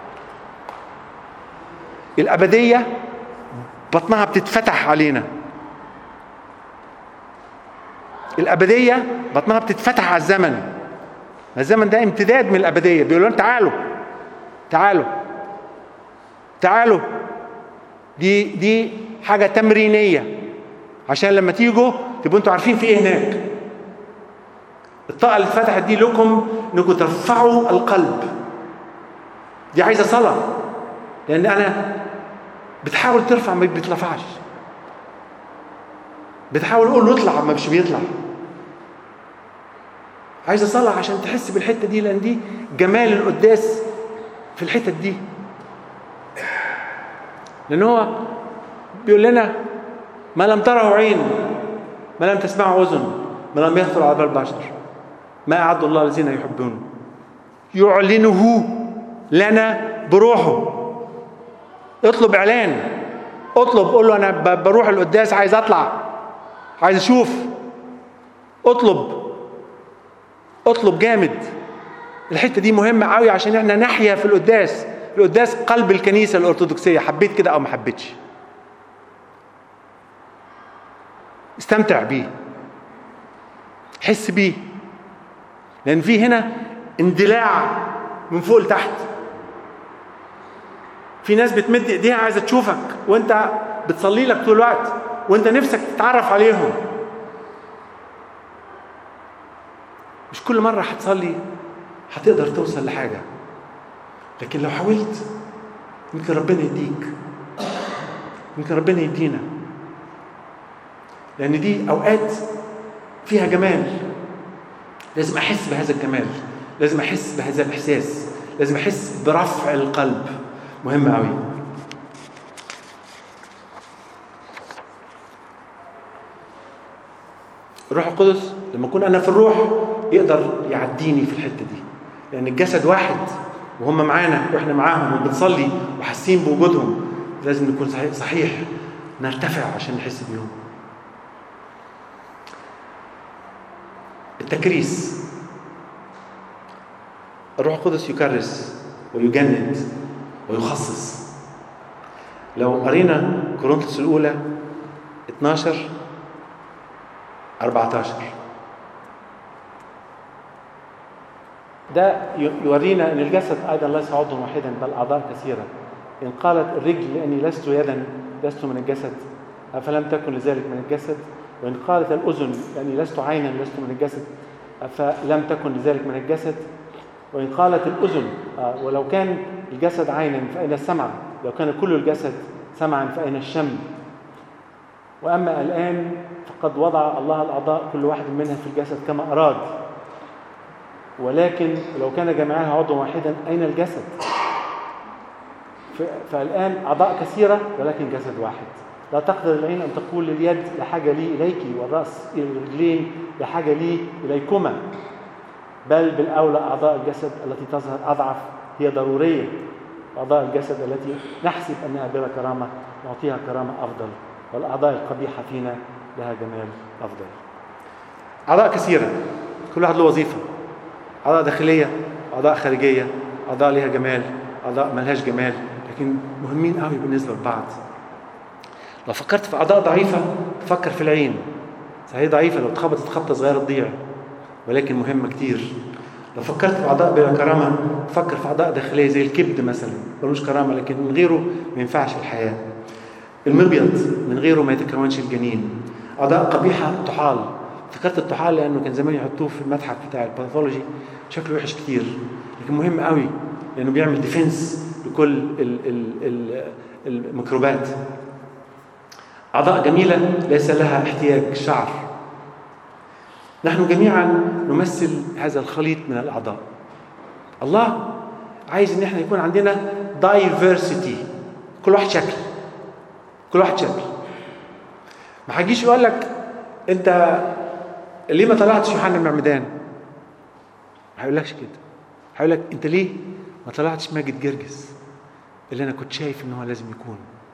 الأبدية بطنها بتتفتح علينا الأبدية بطنها بتتفتح على الزمن الزمن ده امتداد من الأبدية بيقولوا لنا تعالوا تعالوا تعالوا دي دي حاجة تمرينية عشان لما تيجوا تبقوا انتوا عارفين في ايه هناك الطاقة اللي اتفتحت دي لكم انكم ترفعوا القلب دي عايزة صلاة لأن أنا بتحاول ترفع ما بيترفعش بتحاول تقول له اطلع ما مش بيطلع عايزة صلاة عشان تحس بالحتة دي لأن دي جمال القداس في الحتة دي لأن هو بيقول لنا ما لم تره عين ما لم تسمعه أذن ما لم يخطر على بال بشر ما أعد الله الذين يحبونه يعلنه لنا بروحه اطلب إعلان اطلب قول له أنا ب- بروح القداس عايز أطلع عايز أشوف اطلب اطلب جامد الحتة دي مهمة قوي عشان احنا نحيا في القداس القداس قلب الكنيسة الأرثوذكسية حبيت كده أو ما حبيتش استمتع بيه حس بيه لان في هنا اندلاع من فوق لتحت في ناس بتمد ايديها عايزه تشوفك وانت بتصلي لك طول الوقت وانت نفسك تتعرف عليهم مش كل مره هتصلي هتقدر توصل لحاجه لكن لو حاولت يمكن ربنا يديك يمكن ربنا يدينا لان دي اوقات فيها جمال لازم احس بهذا الجمال لازم احس بهذا الاحساس لازم احس برفع القلب مهم قوي الروح القدس لما اكون انا في الروح يقدر يعديني في الحته دي لان الجسد واحد وهم معانا واحنا معاهم وبنصلي وحاسين بوجودهم لازم نكون صحيح, صحيح نرتفع عشان نحس بيهم التكريس الروح القدس يكرس ويجند ويخصص لو قرينا كورنثوس الاولى 12 14 ده يورينا ان الجسد ايضا ليس عضوا واحدا بل اعضاء كثيره ان قالت الرجل لاني لست يدا لست من الجسد افلم تكن لذلك من الجسد وان قالت الاذن لاني لست عينا لست من الجسد فلم تكن لذلك من الجسد وإن قالت الأذن ولو كان الجسد عينا فأين السمع لو كان كل الجسد سمعا فأين الشم وأما الآن فقد وضع الله الأعضاء كل واحد منها في الجسد كما أراد ولكن لو كان جميعها عضوا واحدا أين الجسد فالآن أعضاء كثيرة ولكن جسد واحد لا تقدر العين أن تقول لليد لحاجة لي إليك والرأس إلى الرجلين لحاجة لي إليكما بل بالأولى أعضاء الجسد التي تظهر أضعف هي ضرورية أعضاء الجسد التي نحسب أنها بلا كرامة نعطيها كرامة أفضل والأعضاء القبيحة فينا لها جمال أفضل أعضاء كثيرة كل واحد له وظيفة أعضاء داخلية أعضاء خارجية أعضاء لها جمال أعضاء ملهاش جمال لكن مهمين قوي بالنسبة لبعض لو فكرت في أعضاء ضعيفة فكر في العين صحيح ضعيفة لو اتخبطت خبطة صغيرة تضيع ولكن مهمة كتير لو فكرت في أعضاء بلا كرامة فكر في أعضاء داخلية زي الكبد مثلا ملوش كرامة لكن من غيره ما ينفعش الحياة المبيض من غيره ما يتكونش الجنين أعضاء قبيحة طحال فكرت الطحال لأنه كان زمان يحطوه في المتحف بتاع الباثولوجي شكله وحش كتير لكن مهم قوي لأنه بيعمل ديفنس لكل ال ال ال الميكروبات أعضاء جميلة ليس لها احتياج شعر نحن جميعا نمثل هذا الخليط من الأعضاء الله عايز ان احنا يكون عندنا diversity كل واحد شكل كل واحد شكل ما هيجيش يقول لك انت ليه ما طلعتش يوحنا المعمدان ما هيقولكش كده هيقول لك انت ليه ما طلعتش ماجد جرجس اللي انا كنت شايف ان هو لازم يكون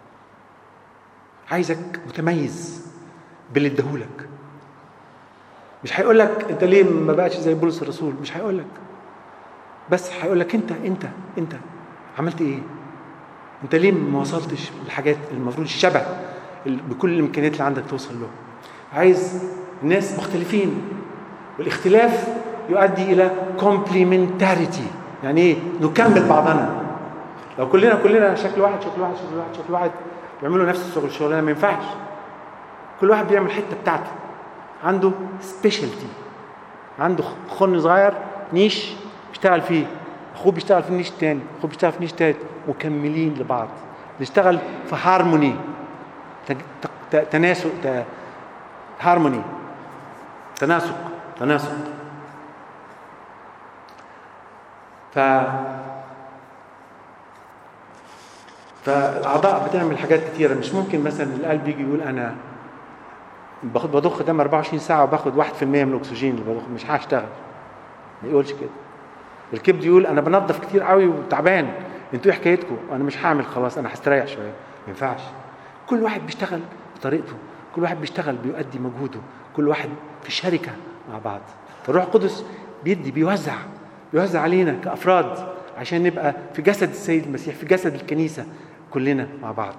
عايزك متميز باللي اداهولك مش هيقول لك انت ليه ما بقاش زي بولس الرسول مش هيقول لك بس هيقول لك انت انت انت عملت ايه انت ليه ما وصلتش للحاجات اللي المفروض الشبه بكل الامكانيات اللي عندك توصل له عايز ناس مختلفين والاختلاف يؤدي الى كومبليمنتاريتي يعني ايه نكمل بعضنا لو كلنا كلنا شكل واحد شكل واحد شكل واحد شكل واحد بيعملوا نفس الشغل الشغلانه ما ينفعش كل واحد بيعمل الحته بتاعته عنده سبيشالتي عنده خن صغير نيش بيشتغل فيه اخوه بيشتغل في النيش التاني اخوه بيشتغل في النيش التالت مكملين لبعض نشتغل في هارموني تناسق هارموني تناسق تناسق ف فالاعضاء بتعمل حاجات كتيره مش ممكن مثلا القلب يجي يقول انا باخد بضخ دم 24 ساعه وباخد 1% من الاكسجين اللي بضخه مش هشتغل ما يقولش كده الكبد يقول انا بنظف كتير قوي وتعبان انتوا ايه حكايتكم انا مش هعمل خلاص انا هستريح شويه ما ينفعش كل واحد بيشتغل بطريقته كل واحد بيشتغل بيؤدي مجهوده كل واحد في شركه مع بعض فالروح القدس بيدي بيوزع بيوزع علينا كافراد عشان نبقى في جسد السيد المسيح في جسد الكنيسه كلنا مع بعض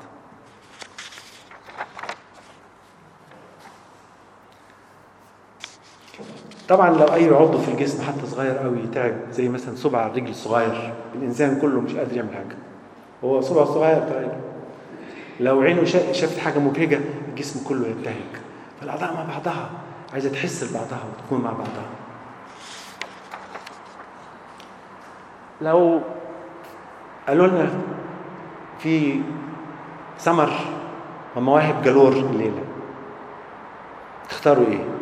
طبعا لو اي عضو في الجسم حتى صغير قوي تعب زي مثلا صبع الرجل الصغير الانسان كله مش قادر يعمل حاجه هو صبع صغير طيب لو عينه شا- شافت حاجه مبهجه الجسم كله يبتهج فالاعضاء مع بعضها عايزه تحس ببعضها وتكون مع بعضها لو قالوا لنا في ثمر ومواهب جالور الليله تختاروا ايه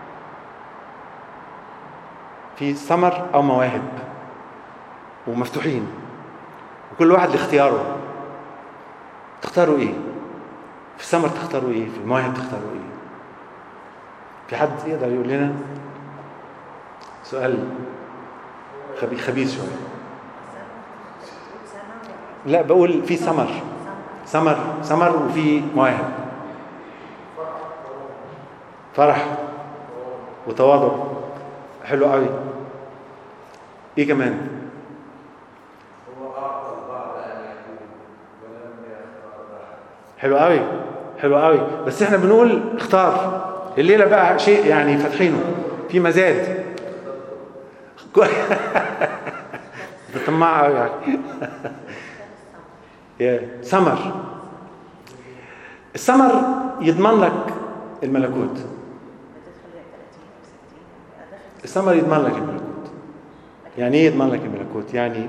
في ثمر او مواهب ومفتوحين وكل واحد لاختياره تختاروا ايه في الثمر تختاروا ايه في المواهب تختاروا ايه في حد يقدر يقول لنا سؤال خبي خبيث شويه لا بقول في ثمر ثمر ثمر وفي مواهب فرح وتواضع حلو قوي ايه كمان حلو قوي حلو قوي بس احنا بنقول اختار الليله بقى شيء يعني فاتحينه في مزاد ده طماع قوي يعني يا ثمر الثمر يضمن لك الملكوت بتدخل يا 30 و 60 يبقى داخل الثمر يضمن لك الملكوت يعني ايه يضمن لك الملكوت يعني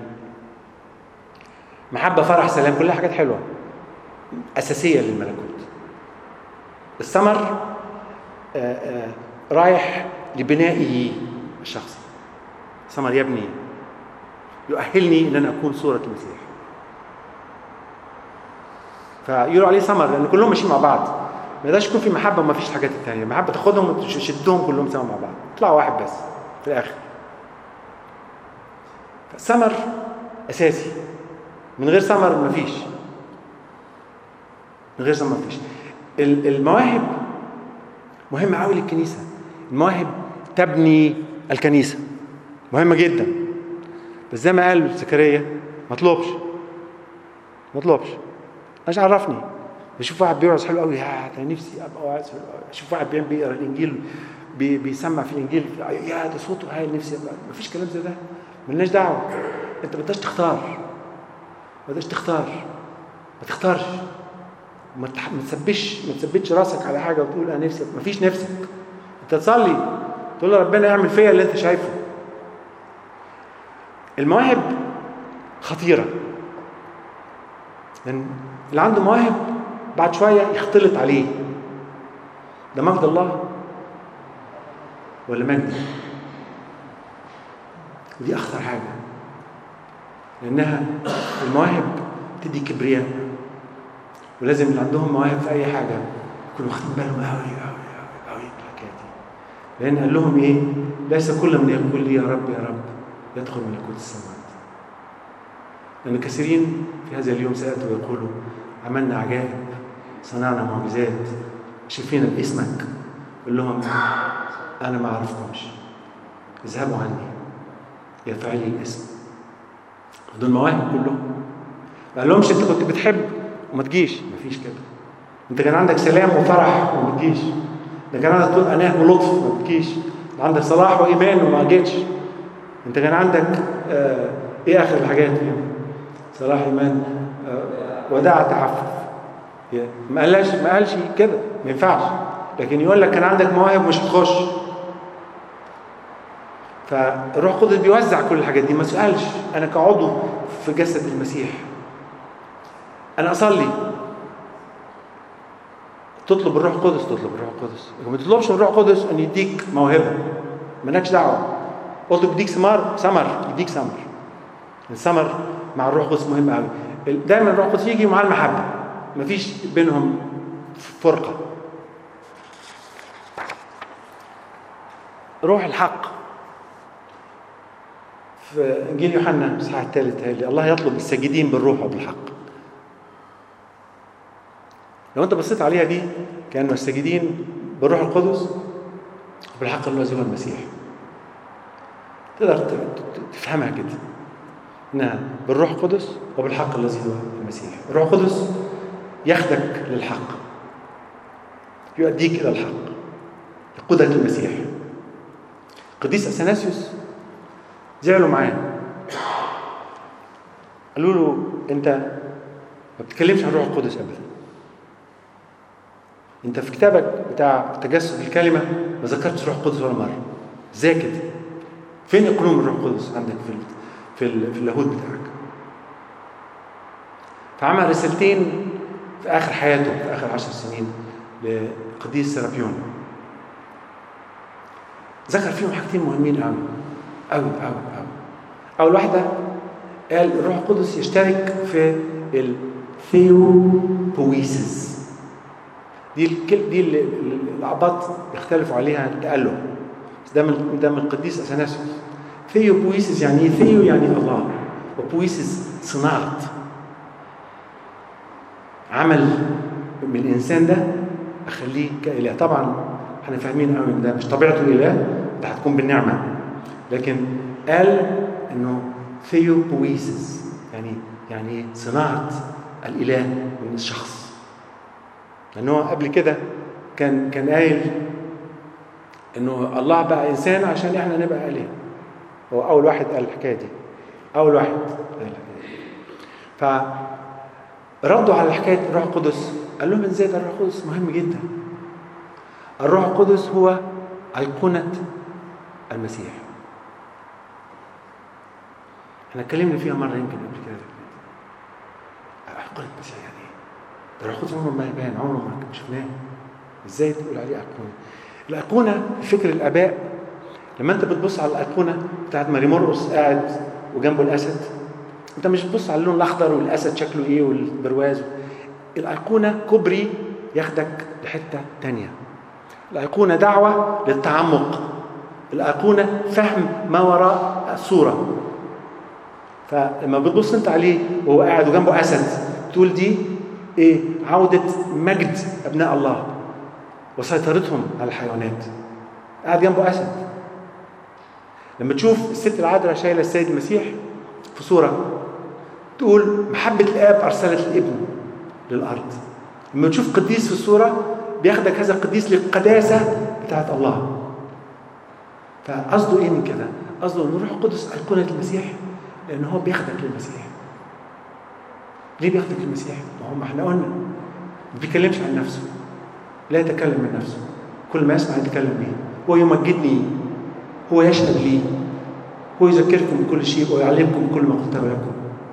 محبه فرح سلام كلها حاجات حلوه اساسيه للملكوت الثمر آه، آه، رايح لبنائه الشخصي ثمر يبني يؤهلني ان انا اكون صوره المسيح فيقولوا عليه ثمر لان كلهم ماشيين مع بعض ما يقدرش يكون في محبه وما فيش الحاجات التانية المحبه تاخدهم وتشدهم كلهم سوا مع بعض يطلع واحد بس في الاخر فالثمر اساسي من غير ثمر مفيش من غير ثمر مفيش ال- المواهب مهمه قوي للكنيسه المواهب تبني الكنيسه مهمه جدا بس زي ما قال زكريا ما اطلبش ما اطلبش مش عرفني بشوف واحد بيوعظ حلو قوي يا ده نفسي ابقى واعظ حلو قوي اشوف واحد بيعمل بيقرا الانجيل بي بيسمع في الانجيل يا ده صوته هايل نفسي ابقى مفيش كلام زي ده ملناش دعوه انت ما تقدرش تختار ما تقدرش تختار ما تختارش ما تح- ما تثبتش ما تثبتش راسك على حاجه وتقول انا نفسي ما فيش نفسك انت تصلي تقول له ربنا اعمل فيا اللي انت شايفه المواهب خطيره لان اللي عنده مواهب بعد شويه يختلط عليه ده مجد الله ولا مجد ودي اخطر حاجه لانها المواهب تدي كبرياء ولازم اللي عندهم مواهب في اي حاجه يكونوا واخدين بالهم قوي قوي قوي قوي من الحكايه دي لان قال لهم ايه ليس كل من يقول لي يا رب يا رب يدخل ملكوت السماوات لأن كثيرين في هذا اليوم سيأتوا ويقولوا عملنا عجائب صنعنا معجزات شفينا باسمك قل لهم أنا ما أعرفكمش اذهبوا عني يا فاعلي الاسم دول مواهب كلهم ما قالهمش انت كنت بتحب وما تجيش مفيش كده انت كان عندك سلام وفرح وما تجيش ده كان عندك طول اناه ولطف وما تجيش عندك صلاح وايمان وما جيتش انت كان عندك آه ايه اخر الحاجات دي صلاح ايمان آه وداع تعفف يا- ما قالش ما قالش كده ما ينفعش لكن يقول لك كان عندك مواهب مش هتخش فالروح القدس بيوزع كل الحاجات دي ما سألش انا كعضو في جسد المسيح انا اصلي تطلب الروح القدس تطلب الروح القدس لكن ما تطلبش من الروح القدس ان يديك موهبه مالكش دعوه اطلب يديك ثمار ثمر يديك ثمر الثمر مع الروح القدس مهم قوي دايما الروح القدس يجي مع المحبه مفيش بينهم فرقه روح الحق في انجيل يوحنا الاصحاح الثالث هالي الله يطلب الساجدين بالروح وبالحق لو انت بصيت عليها دي كانوا الساجدين بالروح القدس وبالحق الذي هو المسيح تقدر ت- ت- تفهمها كده انها بالروح القدس وبالحق الذي هو المسيح الروح القدس ياخدك للحق يؤديك الى الحق يقودك للمسيح القديس اثناسيوس زعلوا معاه قالوا له انت ما بتتكلمش عن الروح القدس ابدا انت في كتابك بتاع تجسد الكلمه ما ذكرتش الروح القدس ولا مره ازاي كده فين اقلوم الروح القدس عندك في ال في ال في اللاهوت بتاعك فعمل رسالتين في اخر حياته في اخر عشر سنين لقديس سرابيون ذكر فيهم حاجتين مهمين قوي قوي قوي قوي اول واحده قال الروح القدس يشترك في الثيوبويسيس دي الكل دي اللي اللي العباط بيختلفوا عليها التأله بس ده من ده من القديس اثناسيوس ثيوبويسيس يعني ايه ثيو يعني الله وبويسيس صناعه عمل من الانسان ده اخليه كاله طبعا احنا فاهمين قوي ان ده مش طبيعته اله ده هتكون بالنعمه لكن قال انه ثيوبويسيس يعني يعني إيه؟ صناعه الاله من الشخص لان هو قبل كده كان كان قايل انه الله بقى انسان عشان احنا نبقى اله هو اول واحد قال الحكايه دي اول واحد قال الحكايه دي فردوا على حكايه الروح القدس قال لهم ازاي ده الروح القدس مهم جدا الروح القدس هو ايقونه المسيح احنا اتكلمنا فيها مره يمكن قبل كده ايقونه المسيح يعني ايه ده الروح القدس عمره ما يبان عمره ما شفناه ازاي تقول عليه ايقونه الايقونه في فكر الاباء لما انت بتبص على الايقونه بتاعت ماري مرقس قاعد وجنبه الاسد انت مش بتبص على اللون الاخضر والاسد شكله ايه والبرواز الايقونه كوبري ياخدك لحته تانية الايقونه دعوه للتعمق الايقونه فهم ما وراء الصوره فلما بتبص انت عليه وهو قاعد وجنبه اسد تقول دي ايه عوده مجد ابناء الله وسيطرتهم على الحيوانات قاعد جنبه اسد لما تشوف الست العذراء شايله السيد المسيح في صوره تقول محبه الاب ارسلت الابن للارض لما تشوف قديس في الصوره بياخدك هذا القديس للقداسه بتاعت الله فقصده ايه من كده قصده ان الروح القدس ايقونه المسيح لان هو بياخدك للمسيح ليه بياخدك للمسيح ما هو ما احنا قلنا ما بيتكلمش عن نفسه لا يتكلم من نفسه كل ما يسمع يتكلم به هو يمجدني هو يشهد لي هو يذكركم بكل شيء ويعلمكم بكل ما قلته لكم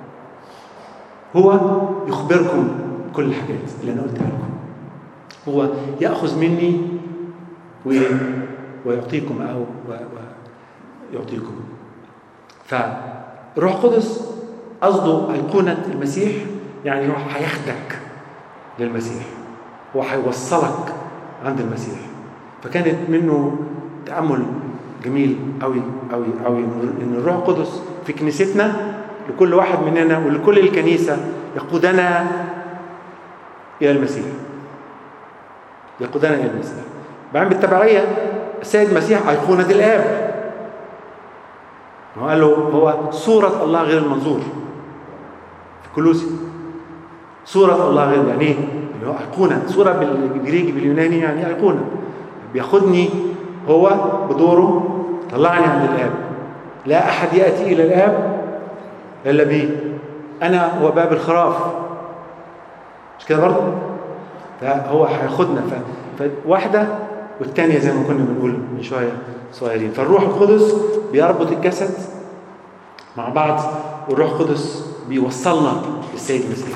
هو يخبركم بكل الحاجات اللي انا قلتها لكم هو ياخذ مني ويعطيكم او ويعطيكم فالروح القدس قصده ايقونه المسيح يعني هو هياخدك للمسيح هو هيوصلك عند المسيح فكانت منه تامل جميل قوي قوي قوي ان الروح القدس في كنيستنا لكل واحد مننا ولكل الكنيسه يقودنا الى المسيح يقودنا الى المسيح بعدين بالتبعيه السيد المسيح ايقونه الاب هو قال له هو صوره الله غير المنظور في كلوسي صوره الله غير يعني ايه اللي هو ايقونه صوره بالجريجي باليوناني يعني ايقونه بياخدني هو بدوره طلعني عند الاب لا احد ياتي الى الاب الا بي انا هو باب الخراف مش كده برضه فهو هياخدنا فواحده والثانيه زي ما كنا بنقول من شويه صغيرين فالروح القدس بيربط الجسد مع بعض والروح القدس بيوصلنا للسيد المسيح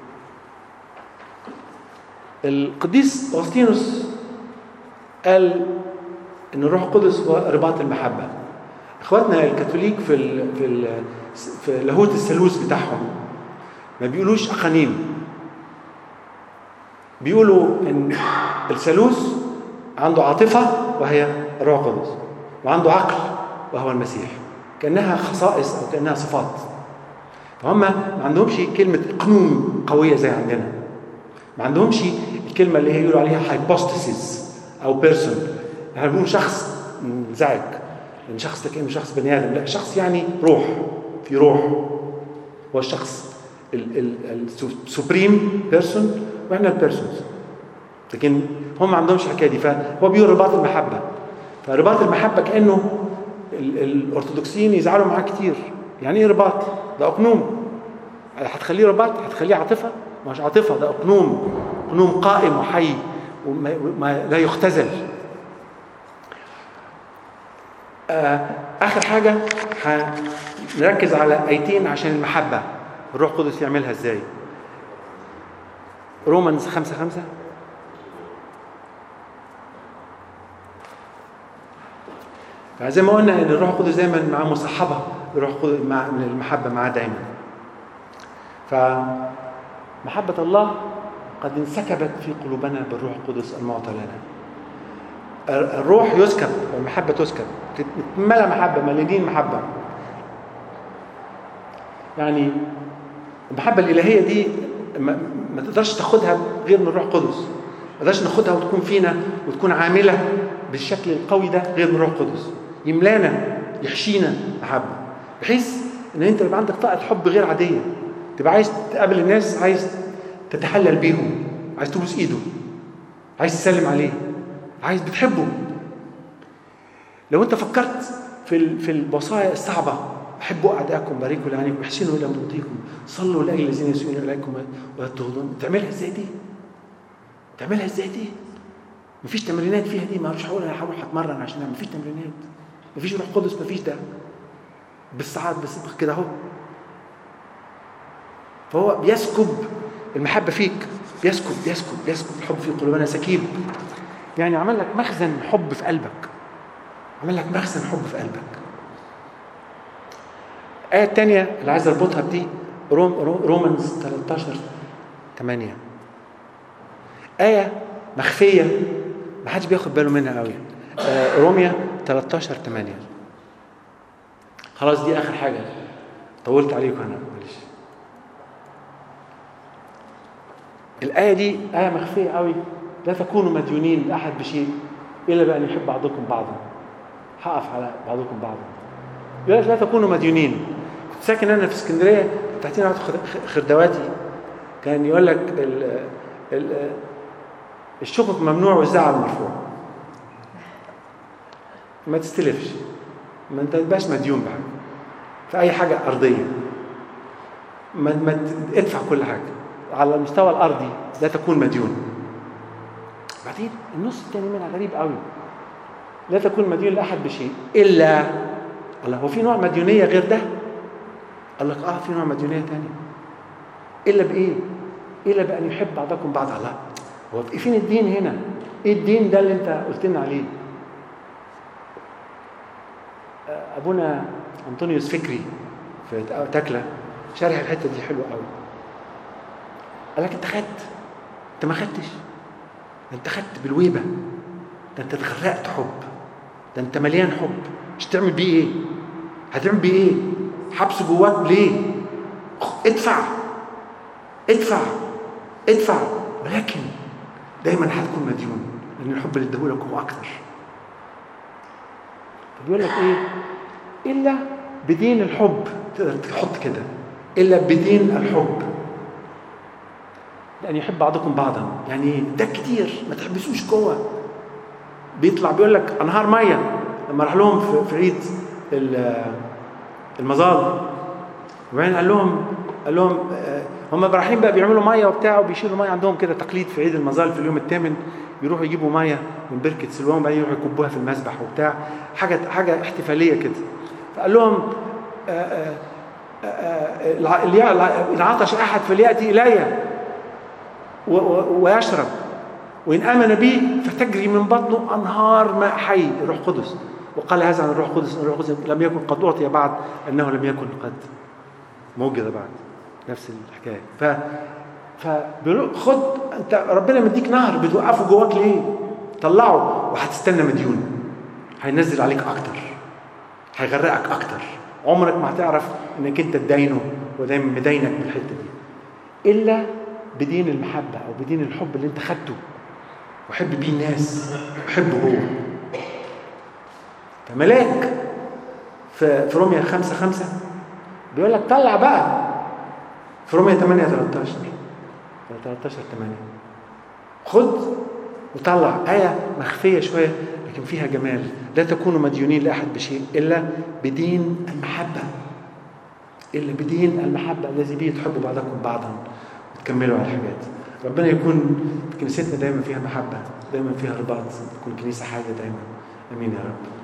القديس اغسطينوس قال ان الروح القدس هو رباط المحبه اخواتنا الكاثوليك في ال في ال في لاهوت الثالوث بتاعهم ما بيقولوش اقانيم بيقولوا ان الثالوث عنده عاطفه وهي الروح القدس وعنده عقل وهو المسيح كانها خصائص او كانها صفات فهم ما عندهمش كلمه اقنوم قويه زي عندنا ما عندهمش الكلمه اللي هي يقولوا عليها هايبوستاسيس او بيرسون احنا بنقول شخص منزعج ان شخص ده كانه شخص بني ادم لا شخص يعني روح في روح هو الشخص السوبريم بيرسون واحنا البيرسونز لكن هم ما عندهمش الحكايه دي فهو بيقول رباط المحبه فرباط المحبه كانه ال- الارثوذكسيين يزعلوا معاه كتير يعني ايه رباط ده اقنوم هتخليه رباط هتخليه عاطفه مش عاطفه ده اقنوم اقنوم قائم وحي وما ما لا يختزل آه اخر حاجه هنركز على ايتين عشان المحبه الروح القدس يعملها ازاي رومانز خمسة خمسة فزي ما قلنا ان الروح القدس دايما مع مصاحبه الروح القدس مع من المحبه معاه دايما فمحبه الله قد انسكبت في قلوبنا بالروح القدس المعطى لنا الروح يسكب والمحبه تسكب تتملى محبه مليانين محبه يعني المحبه الالهيه دي ما, ما تقدرش تاخدها غير من الروح القدس ما تقدرش ناخدها وتكون فينا وتكون عامله بالشكل القوي ده غير من الروح القدس يملانا يحشينا محبه بحيث ان انت يبقى عندك طاقه حب غير عاديه تبقى عايز تقابل الناس عايز تتحلل بيهم عايز تبوس ايده عايز تسلم عليه عايز بتحبه لو انت فكرت في ال- في الوصايا الصعبه احبوا اعدائكم باركوا لعنيكم احسنوا الى مبغضيكم صلوا لاجل الذين يسيئون اليكم ويضطهدون تعملها ازاي دي؟ تعملها ازاي دي؟ مفيش تمرينات فيها دي ما مش هقول انا هروح اتمرن عشان أعمل. مفيش تمرينات مفيش روح قدس مفيش ده بالساعات بصدق كده اهو فهو بيسكب المحبه فيك بيسكب بيسكب بيسكب الحب في قلوبنا سكيب يعني عمل لك مخزن حب في قلبك عمل لك مخزن حب في قلبك الآية الثانية اللي عايز أربطها بدي روم رو- رومانز 13 8 آية مخفية ما حدش بياخد باله منها قوي آه روميا 13 8 خلاص دي آخر حاجة طولت عليكم أنا معلش الآية دي آية مخفية قوي لا تكونوا مديونين لأحد بشيء إلا بأن يحب بعضكم بعضا هقف على بعضكم بعضا يقول لك لا تكونوا مديونين كنت ساكن أنا في اسكندرية تحتينا واحد خد- خردواتي كان يقول لك ال ال الشقق ممنوع والزعل مرفوع ما تستلفش ما انت تبقاش مديون بحاجه في اي حاجه ارضيه ما, ما ت- ادفع كل حاجه على المستوى الارضي لا تكون مديون بعدين النص الثاني منها غريب قوي لا تكون مديون لاحد بشيء الا الله هو في نوع مديونيه غير ده قال لك اه في نوع مديونيه ثانيه الا بايه الا بان يحب بعضكم بعض الله هو فين الدين هنا ايه الدين ده اللي انت قلت لنا عليه آه، ابونا انطونيوس فكري في تكله شارح الحته دي حلوه قوي قال لك انت خدت انت ما خدتش ده انت خدت بالويبه ده انت اتغرقت حب ده انت مليان حب مش تعمل بيه ايه هتعمل بيه ايه حبسه جواك ليه خ- ادفع ادفع ادفع ولكن دايما هتكون مديون لان الحب اللي اداهولك هو اكثر فبيقول لك ايه الا بدين الحب تقدر تحط كده الا بدين الحب لان يحب بعضكم بعضا يعني ايه ده كتير ما تحبسوش جوه بيطلع بيقول لك انهار ميه لما راح لهم في- في عيد ال- المظال وبعدين قال لهم قال لهم آه، هم رايحين بقى بيعملوا ميه وبتاع وبيشيلوا ميه عندهم كده تقليد في عيد المظال في اليوم الثامن يروحوا يجيبوا ميه من بركه سلوان وبعدين يروحوا يكبوها في المسبح وبتاع حاجه حاجه احتفاليه كده فقال لهم آه، آه، آه، آه، الع- اللي يع- ان عطش احد فلياتي الي و- و- ويشرب وإن آمن بي فتجري من بطنه أنهار ماء حي الروح القدس وقال هذا عن الروح القدس الروح القدس لم يكن قد أعطي بعد أنه لم يكن قد موجد بعد نفس الحكاية ف فبيقولوا خد انت ربنا مديك نهر بتوقفه جواك ليه؟ طلعه وهتستنى مديون هينزل عليك اكتر هيغرقك اكتر عمرك ما هتعرف انك انت تدينه ودايما مدينك بالحته دي الا بدين المحبه او بدين الحب اللي انت خدته وحب بيه الناس وحبه هو فملاك في في روميا 5 5 بيقول لك طلع بقى في روميا 8 13 13 8 خد وطلع آية مخفية شوية لكن فيها جمال لا تكونوا مديونين لاحد بشيء الا بدين المحبه الا بدين المحبه الذي به تحبوا بعضكم بعضا وتكملوا على الحاجات ربنا يكون كنيستنا دايما فيها محبه دايما فيها رباط تكون كنيسه حيه دايما امين يا رب